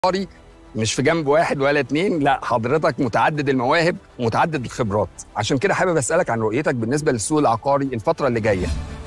عقاري مش في جنب واحد ولا اتنين لا حضرتك متعدد المواهب ومتعدد الخبرات عشان كده حابب اسالك عن رؤيتك بالنسبه للسوق العقاري الفتره اللي جايه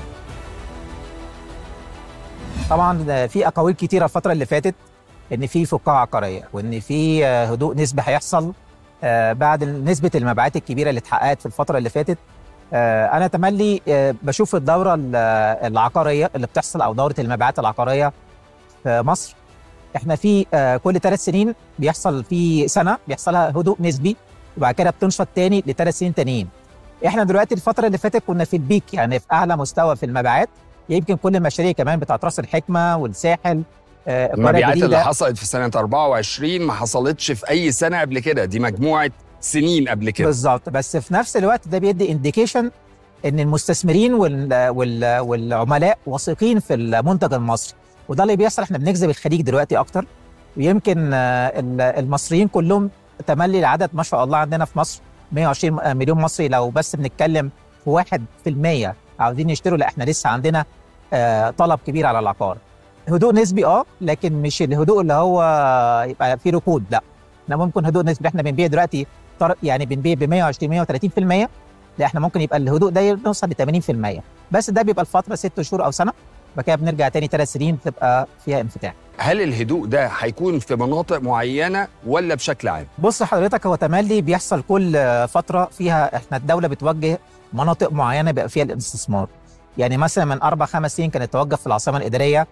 طبعا في اقاويل كتيره الفتره اللي فاتت ان في فقاعه عقاريه وان في هدوء نسبي هيحصل بعد نسبه المبيعات الكبيره اللي اتحققت في الفتره اللي فاتت انا تملي بشوف الدوره العقاريه اللي بتحصل او دوره المبيعات العقاريه في مصر احنا في كل ثلاث سنين بيحصل في سنه بيحصلها هدوء نسبي وبعد كده بتنشط تاني لثلاث سنين تانيين احنا دلوقتي الفتره اللي فاتت كنا في البيك يعني في اعلى مستوى في المبيعات يمكن كل المشاريع كمان بتاعت راس الحكمه والساحل المبيعات اللي حصلت في سنه 24 ما حصلتش في اي سنه قبل كده دي مجموعه سنين قبل كده بالظبط بس في نفس الوقت ده بيدي انديكيشن ان المستثمرين وال وال والعملاء واثقين في المنتج المصري وده اللي بيحصل احنا بنجذب الخليج دلوقتي اكتر ويمكن المصريين كلهم تملي العدد ما شاء الله عندنا في مصر 120 مليون مصري لو بس بنتكلم في 1% عاوزين يشتروا لا احنا لسه عندنا طلب كبير على العقار هدوء نسبي اه لكن مش الهدوء اللي هو يبقى فيه ركود لا احنا ممكن هدوء نسبي احنا بنبيع دلوقتي يعني بنبيع ب 120 130% لا احنا ممكن يبقى الهدوء ده يوصل ل 80% بس ده بيبقى الفتره ست شهور او سنه بعد كده بنرجع تاني ثلاث سنين بتبقى فيها انفتاح هل الهدوء ده هيكون في مناطق معينه ولا بشكل عام؟ بص حضرتك هو تملي بيحصل كل فتره فيها احنا الدوله بتوجه مناطق معينه بيبقى فيها الاستثمار يعني مثلا من اربع خمس سنين كانت توجه في العاصمه الاداريه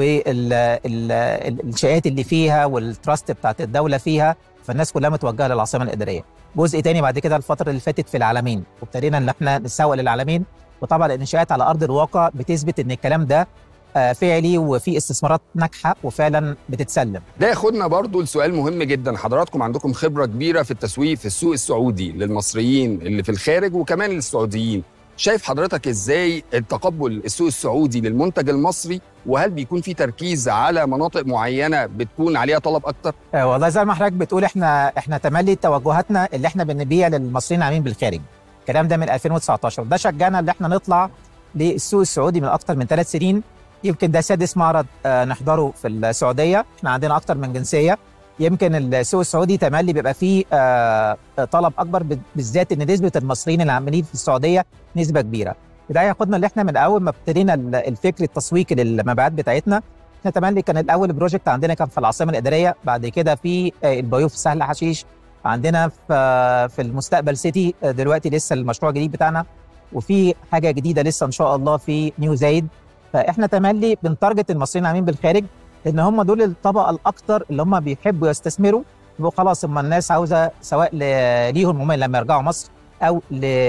والشقات اللي فيها والتراست بتاعت الدوله فيها فالناس كلها متوجهه للعاصمه الاداريه جزء تاني بعد كده الفتره اللي فاتت في العالمين وابتدينا ان احنا نسوق للعالمين وطبعا الانشاءات على ارض الواقع بتثبت ان الكلام ده فعلي وفي استثمارات ناجحه وفعلا بتتسلم ده ياخدنا برضو لسؤال مهم جدا حضراتكم عندكم خبره كبيره في التسويق في السوق السعودي للمصريين اللي في الخارج وكمان للسعوديين شايف حضرتك ازاي التقبل السوق السعودي للمنتج المصري وهل بيكون في تركيز على مناطق معينه بتكون عليها طلب اكتر؟ آه والله زي ما حضرتك بتقول احنا احنا تملي توجهاتنا اللي احنا بنبيع للمصريين عاملين بالخارج. الكلام ده من 2019 ده شجعنا ان احنا نطلع للسوق السعودي من اكتر من ثلاث سنين يمكن ده سادس معرض آه نحضره في السعوديه، احنا عندنا اكتر من جنسيه يمكن السوق السعودي تملي بيبقى فيه آه طلب اكبر بالذات ان نسبه المصريين اللي عاملين في السعوديه نسبه كبيره وده ياخدنا اللي احنا من اول ما ابتدينا الفكر التسويقي للمبيعات بتاعتنا احنا تملي كان الاول بروجكت عندنا كان في العاصمه الاداريه بعد كده في البيوت في سهل حشيش عندنا في في المستقبل سيتي دلوقتي لسه المشروع الجديد بتاعنا وفي حاجه جديده لسه ان شاء الله في نيو زايد فاحنا تملي بنتارجت المصريين عاملين بالخارج لان هم دول الطبقه الاكثر اللي هم بيحبوا يستثمروا يبقوا خلاص هم الناس عاوزه سواء ليهم هم لما يرجعوا مصر او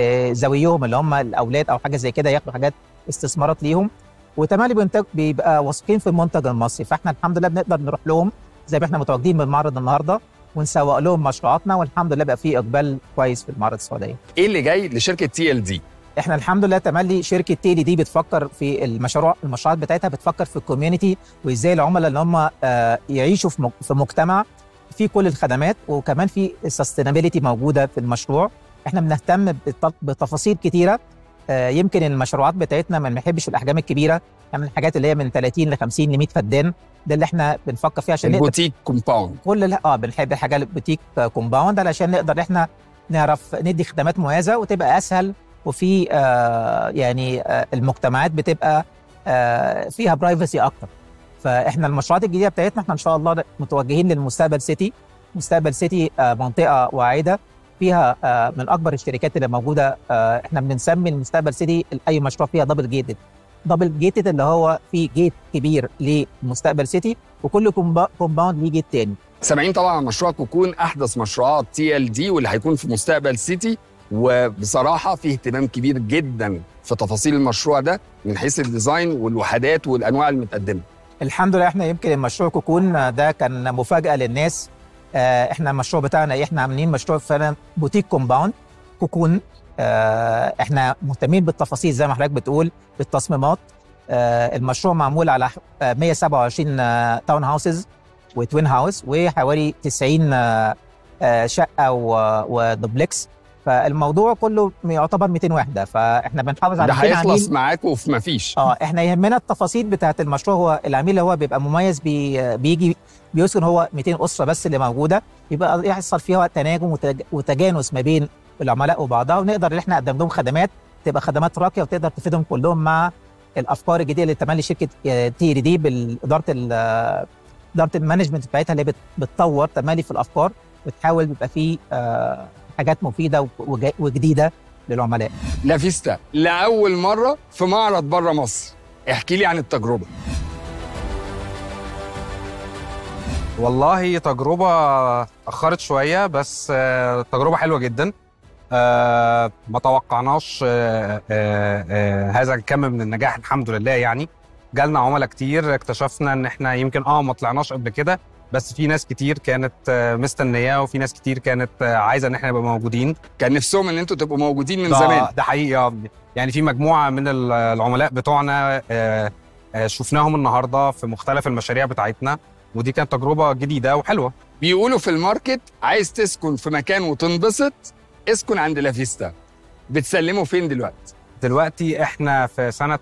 لزويهم اللي هم الاولاد او حاجه زي كده ياخدوا حاجات استثمارات ليهم وتمالي بينتج بيبقى واثقين في المنتج المصري فاحنا الحمد لله بنقدر نروح لهم زي ما احنا متواجدين بالمعرض النهارده ونسوق لهم مشروعاتنا والحمد لله بقى في اقبال كويس في المعرض السعوديه. ايه اللي جاي لشركه تي ال دي؟ احنا الحمد لله تملي شركه تيلي دي بتفكر في المشروع المشروعات بتاعتها بتفكر في الكوميونتي وازاي العملاء اللي هم يعيشوا في مجتمع في كل الخدمات وكمان في السستينابيلتي موجوده في المشروع احنا بنهتم بتفاصيل كتيره يمكن المشروعات بتاعتنا ما بنحبش الاحجام الكبيره يعني الحاجات اللي هي من 30 ل 50 ل 100 فدان ده اللي احنا بنفكر فيه عشان البوتيك كومباوند كل اه بنحب الحاجات البوتيك كومباوند علشان نقدر احنا نعرف ندي خدمات مميزه وتبقى اسهل وفي آه يعني آه المجتمعات بتبقى آه فيها برايفسي اكتر فاحنا المشروعات الجديده بتاعتنا احنا ان شاء الله متوجهين للمستقبل سيتي مستقبل سيتي منطقه واعده فيها من اكبر الشركات اللي موجوده احنا بنسمي المستقبل سيتي اي مشروع فيها دبل جيتد دبل جيتد اللي هو في جيت كبير لمستقبل سيتي وكل كومباوند ليه جيت تاني سامعين طبعا مشروع كوكون احدث مشروعات تي ال دي واللي هيكون في مستقبل سيتي وبصراحه في اهتمام كبير جدا في تفاصيل المشروع ده من حيث الديزاين والوحدات والانواع المتقدمه. الحمد لله احنا يمكن المشروع كوكون ده كان مفاجاه للناس اه احنا المشروع بتاعنا احنا عاملين مشروع فعلا بوتيك كومباوند كوكون اه احنا مهتمين بالتفاصيل زي ما حضرتك بتقول بالتصميمات اه المشروع معمول على 127 تاون هاوسز وتوين هاوس وحوالي 90 شقه ودوبلكس فالموضوع كله يعتبر 200 وحده فاحنا بنحافظ على ده 200 هيخلص عميل معاكم في مفيش اه احنا يهمنا التفاصيل بتاعه المشروع هو العميل اللي هو بيبقى مميز بي بيجي بيسكن هو 200 اسره بس اللي موجوده يبقى يحصل فيها تناغم وتج- وتجانس ما بين العملاء وبعضها ونقدر ان احنا نقدم لهم خدمات تبقى خدمات راقيه وتقدر تفيدهم كلهم مع الافكار الجديده اللي تملي شركه تي دي باداره ال- اداره المانجمنت بتاعتها اللي بت- بتطور تملي في الافكار وتحاول يبقى في آه، حاجات مفيده وج- وجديده للعملاء لافيستا لاول مره في معرض بره مصر احكي لي عن التجربه والله تجربة أخرت شوية بس آه، تجربة حلوة جدا آه، ما توقعناش آه، آه، آه، هذا الكم من النجاح الحمد لله يعني جالنا عملاء كتير اكتشفنا ان احنا يمكن اه ما طلعناش قبل كده بس في ناس كتير كانت آه، مستنية وفي ناس كتير كانت آه، عايزة ان احنا نبقى موجودين كان نفسهم ان انتوا تبقوا موجودين من ده- زمان ده حقيقي آه. يعني في مجموعه من ال- العملاء بتوعنا آه، آه، شفناهم النهارده في مختلف المشاريع بتاعتنا ودي كانت تجربه جديده وحلوه بيقولوا في الماركت عايز تسكن في مكان وتنبسط اسكن عند لافيستا بتسلموا فين دلوقتي دلوقتي احنا في سنه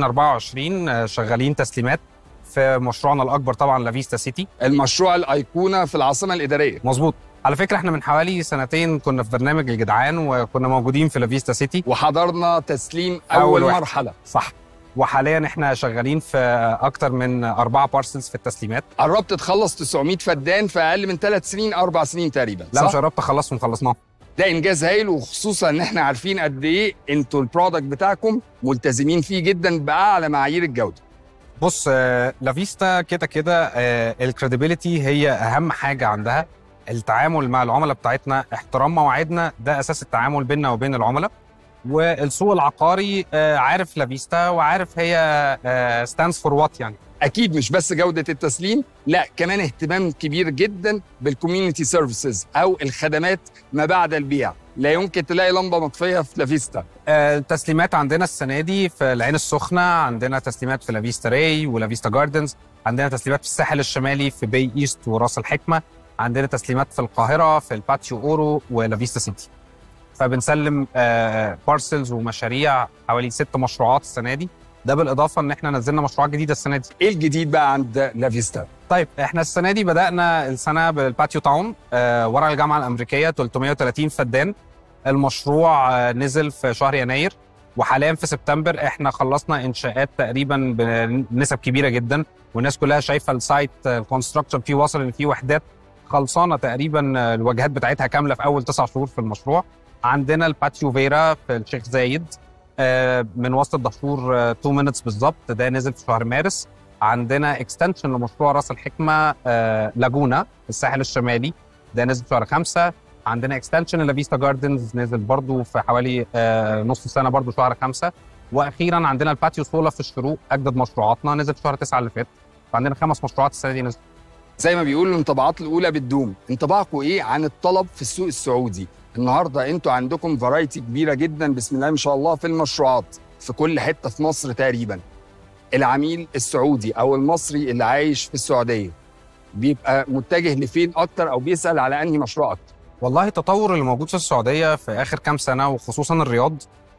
2024 آه، شغالين تسليمات في مشروعنا الاكبر طبعا لافيستا سيتي المشروع الايقونه في العاصمه الاداريه مظبوط على فكره احنا من حوالي سنتين كنا في برنامج الجدعان وكنا موجودين في لافيستا سيتي وحضرنا تسليم اول, أول واحد. مرحله صح وحاليا احنا شغالين في اكتر من اربعه بارسلز في التسليمات قربت تخلص 900 فدان في اقل من ثلاث سنين اربع سنين تقريبا لا صح؟ مش قربت خلصنا وخلصناه ده انجاز هايل وخصوصا ان احنا عارفين قد ايه انتوا البرودكت بتاعكم ملتزمين فيه جدا باعلى معايير الجوده بص آه، لافيستا كده كده الكريديبيليتي هي اهم حاجه عندها التعامل مع العملاء بتاعتنا احترام مواعيدنا ده اساس التعامل بيننا وبين العملاء والسوق العقاري آه، عارف لافيستا وعارف هي ستاندز فور وات يعني اكيد مش بس جوده التسليم لا كمان اهتمام كبير جدا بالكوميونتي سيرفيسز او الخدمات ما بعد البيع لا يمكن تلاقي لمبه مطفيه في لافيستا آه، التسليمات عندنا السنه دي في العين السخنه عندنا تسليمات في لافيستا راي ولافيستا جاردنز عندنا تسليمات في الساحل الشمالي في باي ايست وراس الحكمه عندنا تسليمات في القاهره في الباتيو اورو ولافيستا سيتي فبنسلم بارسلز ومشاريع حوالي ست مشروعات السنه دي ده بالاضافه ان احنا نزلنا مشروعات جديده السنه دي ايه الجديد بقى عند لافيستا طيب احنا السنه دي بدانا السنه بالباتيو تاون آه ورا الجامعه الامريكيه 330 فدان المشروع آه نزل في شهر يناير وحاليا في سبتمبر احنا خلصنا انشاءات تقريبا بنسب كبيره جدا والناس كلها شايفه السايت الكونستراكشن فيه واصل ان فيه وحدات خلصانه تقريبا آه، الواجهات بتاعتها كامله في اول تسع شهور في المشروع عندنا الباتيو فيرا في الشيخ زايد آه، من وسط الدهشور 2 مينتس بالظبط ده نزل في شهر مارس عندنا اكستنشن لمشروع راس الحكمه آه، لاجونا في الساحل الشمالي ده نزل في شهر خمسة عندنا اكستنشن لافيستا جاردنز نزل برضو في حوالي آه، نص سنه برضو شهر خمسة واخيرا عندنا الباتيو سولا في الشروق اجدد مشروعاتنا نزل في شهر تسعة اللي فات فعندنا خمس مشروعات السنه دي نزل زي ما بيقولوا الانطباعات الاولى بتدوم انطباعكم ايه عن الطلب في السوق السعودي النهارده انتوا عندكم فرايتي كبيره جدا بسم الله ما شاء الله في المشروعات في كل حته في مصر تقريبا العميل السعودي او المصري اللي عايش في السعوديه بيبقى متجه لفين اكتر او بيسال على انهي مشروع اكتر والله التطور اللي موجود في السعوديه في اخر كام سنه وخصوصا الرياض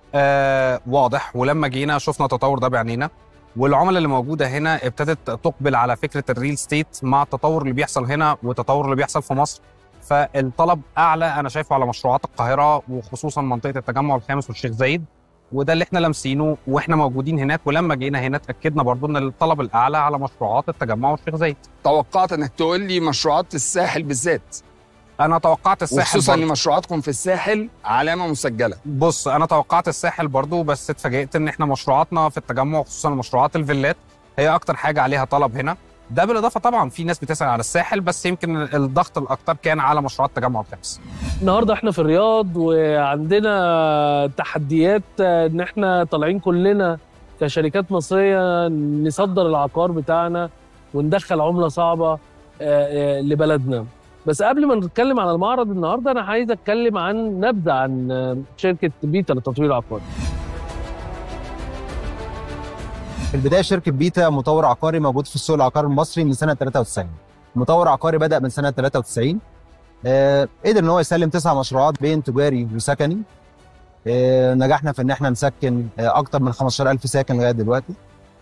آه واضح ولما جينا شفنا التطور ده بعينينا والعملاء اللي موجوده هنا ابتدت تقبل على فكره الريل ستيت مع التطور اللي بيحصل هنا والتطور اللي بيحصل في مصر فالطلب اعلى انا شايفه على مشروعات القاهره وخصوصا منطقه التجمع الخامس والشيخ زايد وده اللي احنا لامسينه واحنا موجودين هناك ولما جينا هنا اتاكدنا برضو ان الطلب الاعلى على مشروعات التجمع والشيخ زايد توقعت انك تقول لي مشروعات الساحل بالذات انا توقعت الساحل وخصوصا برضو. ان مشروعاتكم في الساحل علامه مسجله بص انا توقعت الساحل برضو بس اتفاجئت ان احنا مشروعاتنا في التجمع خصوصا مشروعات الفيلات هي اكتر حاجه عليها طلب هنا ده بالاضافه طبعا في ناس بتسال على الساحل بس يمكن الضغط الاكتر كان على مشروعات التجمع الخامس النهارده احنا في الرياض وعندنا تحديات ان احنا طالعين كلنا كشركات مصريه نصدر العقار بتاعنا وندخل عمله صعبه آه، آه، لبلدنا بس قبل ما نتكلم عن المعرض النهارده انا عايز اتكلم عن نبذه عن آه، شركه بيتا للتطوير العقاري في البدايه شركه بيتا مطور عقاري موجود في السوق العقاري المصري من سنه 93 مطور عقاري بدا من سنه 93 آه، قدر ان هو يسلم تسع مشروعات بين تجاري وسكني آه، نجحنا في ان احنا نسكن آه، اكتر من 15000 ساكن لغايه دلوقتي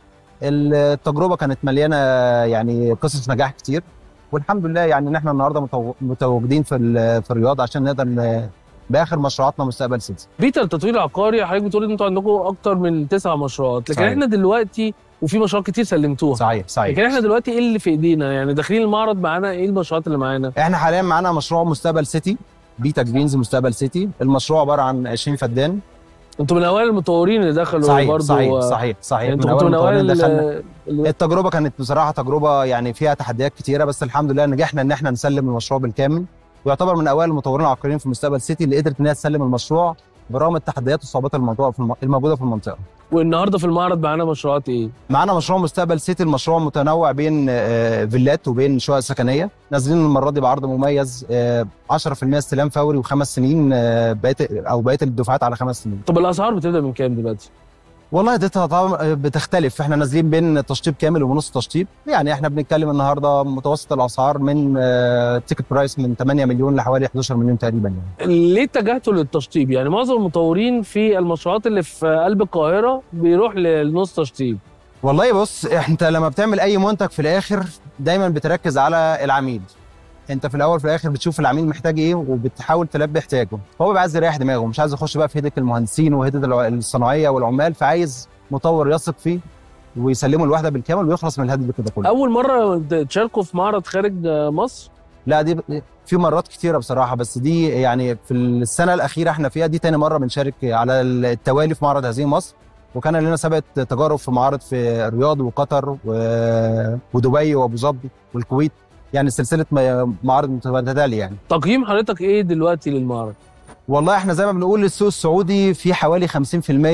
التجربه كانت مليانه يعني قصص نجاح كتير والحمد لله يعني ان احنا النهارده متو- متواجدين في ال- في الرياض عشان نقدر ن- باخر مشروعاتنا مستقبل سيتي بيتا التطوير العقاري حضرتك بتقول ان انتوا عندكم اكتر من تسع مشروعات لكن صحيح. احنا دلوقتي وفي مشروعات كتير سلمتوها صحيح صحيح لكن احنا دلوقتي ايه اللي في ايدينا يعني داخلين المعرض معانا ايه المشروعات اللي معانا احنا حاليا معانا مشروع مستقبل سيتي بيتا جرينز مستقبل سيتي المشروع عباره عن 20 فدان انتوا من اوائل المطورين اللي دخلوا صحيح برضه صحيح صحيح صحيح يعني من انتوا كنتوا من أول اوائل المطورين دخلنا ال- ال- التجربه كانت بصراحه تجربه يعني فيها تحديات كتيره بس الحمد لله نجحنا ان احنا نسلم المشروع بالكامل ويعتبر من اوائل المطورين العقاريين في مستقبل سيتي اللي قدرت انها تسلم المشروع برغم التحديات والصعوبات الموضوع في الم- الموجوده في المنطقه. والنهارده في المعرض معانا مشروعات ايه؟ معانا مشروع مستقبل سيتي المشروع متنوع بين آه، فيلات وبين شقق سكنيه نازلين المره دي بعرض مميز آه، 10% استلام فوري وخمس سنين آه، بقيه او بقيه الدفعات على خمس سنين. طب الاسعار بتبدا من كام دلوقتي؟ والله دي طبعا بتختلف احنا نازلين بين تشطيب كامل ونص تشطيب يعني احنا بنتكلم النهارده متوسط الاسعار من تيكت برايس من 8 مليون لحوالي 11 مليون تقريبا يعني ليه اتجهتوا للتشطيب؟ يعني معظم المطورين في المشروعات اللي في قلب القاهره بيروح للنص تشطيب والله بص انت لما بتعمل اي منتج في الاخر دايما بتركز على العميل انت في الاول في الاخر بتشوف العميل محتاج ايه وبتحاول تلبي احتياجه هو بيبقى عايز يريح دماغه مش عايز يخش بقى في هيدك المهندسين وهيدك الع- الصناعيه والعمال فعايز مطور يثق فيه ويسلمه الوحده بالكامل ويخلص من الهدف كده كله اول مره تشاركوا في معرض خارج مصر لا دي في مرات كتيره بصراحه بس دي يعني في السنه الاخيره احنا فيها دي تاني مره بنشارك على التوالي في معرض هذه مصر وكان لنا سابقه تجارب في معارض في الرياض وقطر و... ودبي وابو ظبي والكويت يعني سلسله م- معارض متتاليه يعني تقييم حضرتك ايه دلوقتي للمعرض؟ والله احنا زي ما بنقول السوق السعودي في حوالي 50%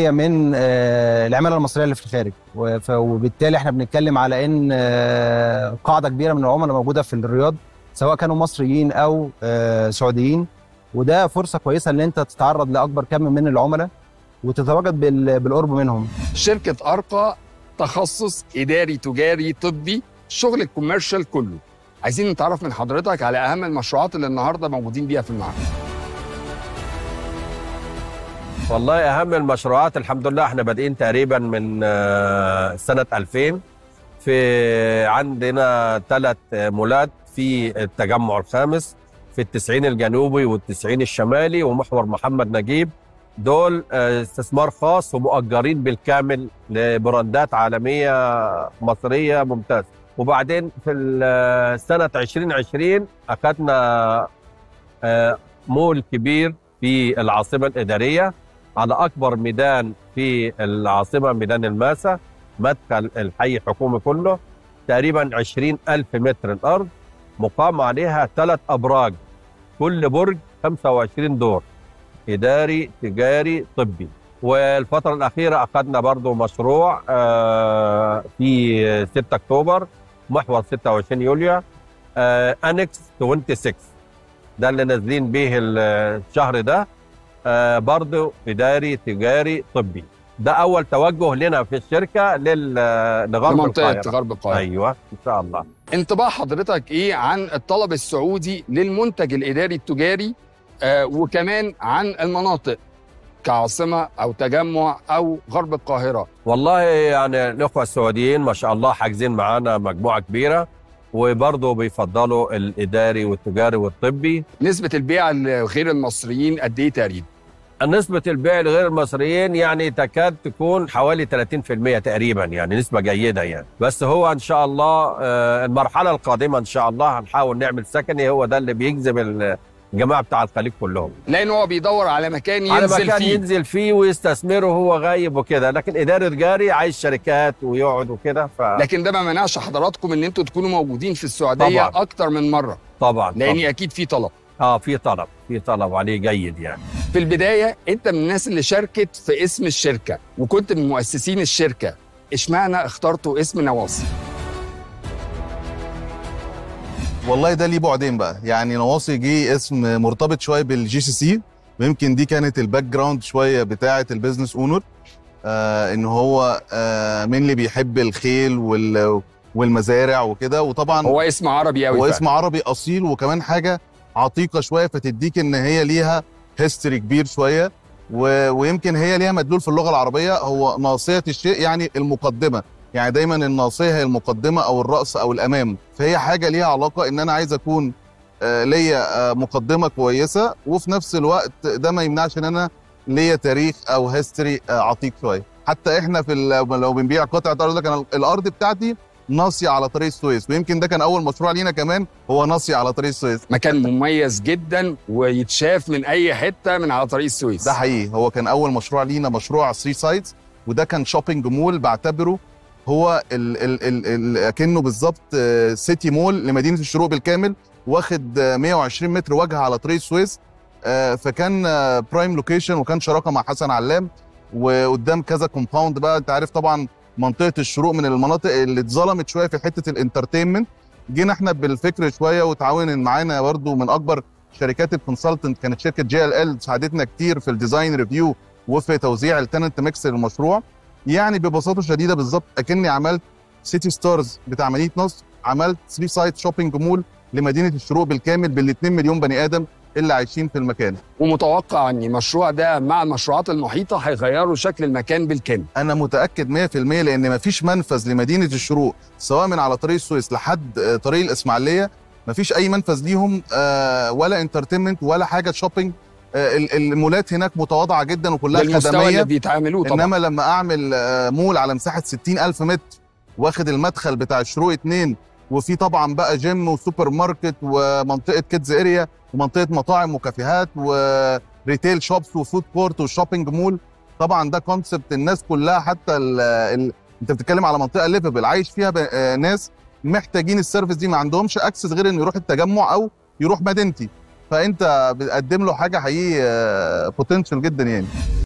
من آه، العماله المصريه اللي في الخارج وف- وبالتالي احنا بنتكلم على ان آه، قاعده كبيره من العملاء موجوده في الرياض سواء كانوا مصريين او آه، سعوديين وده فرصه كويسه ان انت تتعرض لاكبر كم من العملاء وتتواجد بال- بالقرب منهم شركه ارقى تخصص اداري تجاري طبي شغل الكوميرشال كله عايزين نتعرف من حضرتك على اهم المشروعات اللي النهارده موجودين بيها في المعرض والله اهم المشروعات الحمد لله احنا بادئين تقريبا من آه، سنه 2000 في عندنا ثلاث مولات في التجمع الخامس في التسعين الجنوبي والتسعين الشمالي ومحور محمد نجيب دول آه، استثمار خاص ومؤجرين بالكامل لبراندات عالميه مصريه ممتازه وبعدين في ال- سنه 2020 اخذنا آه، مول كبير في العاصمه الاداريه على اكبر ميدان في العاصمه ميدان الماسه مدخل الحي الحكومي كله تقريبا 20 ألف متر الأرض مقام عليها ثلاث أبراج كل برج 25 دور إداري تجاري طبي والفترة الأخيرة أخذنا برضو مشروع آه، في 6 أكتوبر محور 26 يوليو آه، أنكس 26 ده اللي نازلين به الشهر ده آه، برضو إداري تجاري طبي ده أول توجه لنا في الشركة لل- لغرب لمنطقه القاهرة غرب القاهره أيوة إن شاء الله انطباع حضرتك ايه عن الطلب السعودي للمنتج الاداري التجاري آه وكمان عن المناطق كعاصمه او تجمع او غرب القاهره والله يعني الإخوة السعوديين ما شاء الله حاجزين معانا مجموعة كبيرة وبرضه بيفضلوا الإداري والتجاري والطبي نسبه البيع لغير المصريين قد ايه تقريبا نسبة البيع لغير المصريين يعني تكاد تكون حوالي 30% تقريبا يعني نسبة جيدة يعني بس هو إن شاء الله آه، المرحلة القادمة إن شاء الله هنحاول نعمل سكني هو ده اللي بيجذب الجماعة بتاع الخليج كلهم لان هو بيدور على مكان على ينزل مكان فيه ينزل فيه ويستثمره وهو غايب وكده لكن إداري تجاري عايز شركات ويقعد وكده ف... لكن ده ما منعش حضراتكم ان انتوا تكونوا موجودين في السعوديه طبعاً. اكتر من مره طبعا لان طبعا. اكيد في طلب اه في طلب في طلب عليه جيد يعني في البدايه انت من الناس اللي شاركت في اسم الشركه وكنت من مؤسسين الشركه اشمعنى اخترتوا اسم نواصي والله ده ليه بعدين بقى يعني نواصي جه اسم مرتبط شويه بالجي سي سي ويمكن دي كانت الباك جراوند شويه بتاعه البيزنس اونر آه ان هو آه من اللي بيحب الخيل وال والمزارع وكده وطبعا هو اسم عربي قوي هو اسم عربي اصيل وكمان حاجه عتيقه شويه فتديك ان هي ليها هيستوري كبير شويه و... ويمكن هي ليها مدلول في اللغه العربيه هو ناصيه الشيء يعني المقدمه يعني دايما الناصيه هي المقدمه او الراس او الامام فهي حاجه ليها علاقه ان انا عايز اكون آه، ليا آه، مقدمه كويسه وفي نفس الوقت ده ما يمنعش ان انا ليا تاريخ او هيستوري عتيق شويه حتى احنا في ال- لو بنبيع قطعه ارض لك انا الارض بتاعتي ناصيه على طريق السويس ويمكن ده كان اول مشروع لينا كمان هو ناصيه على طريق السويس مكان مميز جدا ويتشاف من اي حته من على طريق السويس ده حقيقي هو كان اول مشروع لينا مشروع 3 سايتس وده كان شوبينج مول بعتبره هو ال ال ال ال كأنه بالظبط آه، سيتي مول لمدينه الشروق بالكامل واخد آه، 120 متر واجهه على طريق السويس آه، فكان آه، برايم لوكيشن وكان شراكه مع حسن علام وقدام كذا كومباوند بقى انت عارف طبعا منطقه الشروق من المناطق اللي اتظلمت شويه في حته الانترتينمنت جينا احنا بالفكر شويه وتعاون معانا برضو من اكبر شركات الكونسلتنت كانت شركه جي ال ال ساعدتنا كتير في الديزاين ريفيو وفي توزيع التننت ميكس للمشروع يعني ببساطه شديده بالظبط اكني عملت سيتي ستارز بتاع مدينه نصر عملت 3 سايت شوبينج مول لمدينه الشروق بالكامل بال 2 مليون بني ادم اللي عايشين في المكان ومتوقع ان المشروع ده مع المشروعات المحيطه هيغيروا شكل المكان بالكامل انا متاكد 100% لان مفيش منفذ لمدينه الشروق سواء من على طريق السويس لحد آه، طريق الاسماعيليه مفيش اي منفذ ليهم آه، ولا انترتينمنت ولا حاجه شوبينج آه، ال- المولات هناك متواضعه جدا وكلها بالمستوى اللي خدميه بيتعاملوه طبعا انما لما اعمل آه، مول على مساحه 60 الف متر واخد المدخل بتاع الشروق اتنين وفي طبعا بقى جيم وسوبر ماركت ومنطقه كيدز اريا ومنطقه مطاعم وكافيهات وريتيل شوبس وفود كورت وشوبينج مول طبعا ده كونسبت الناس كلها حتى ال ال انت بتتكلم على منطقه ليفبل عايش فيها ب- آه، ناس محتاجين السيرفيس دي ما عندهمش اكسس غير انه يروح التجمع او يروح مدينتي فانت بتقدم له حاجه حقيقي بوتنشال جدا يعني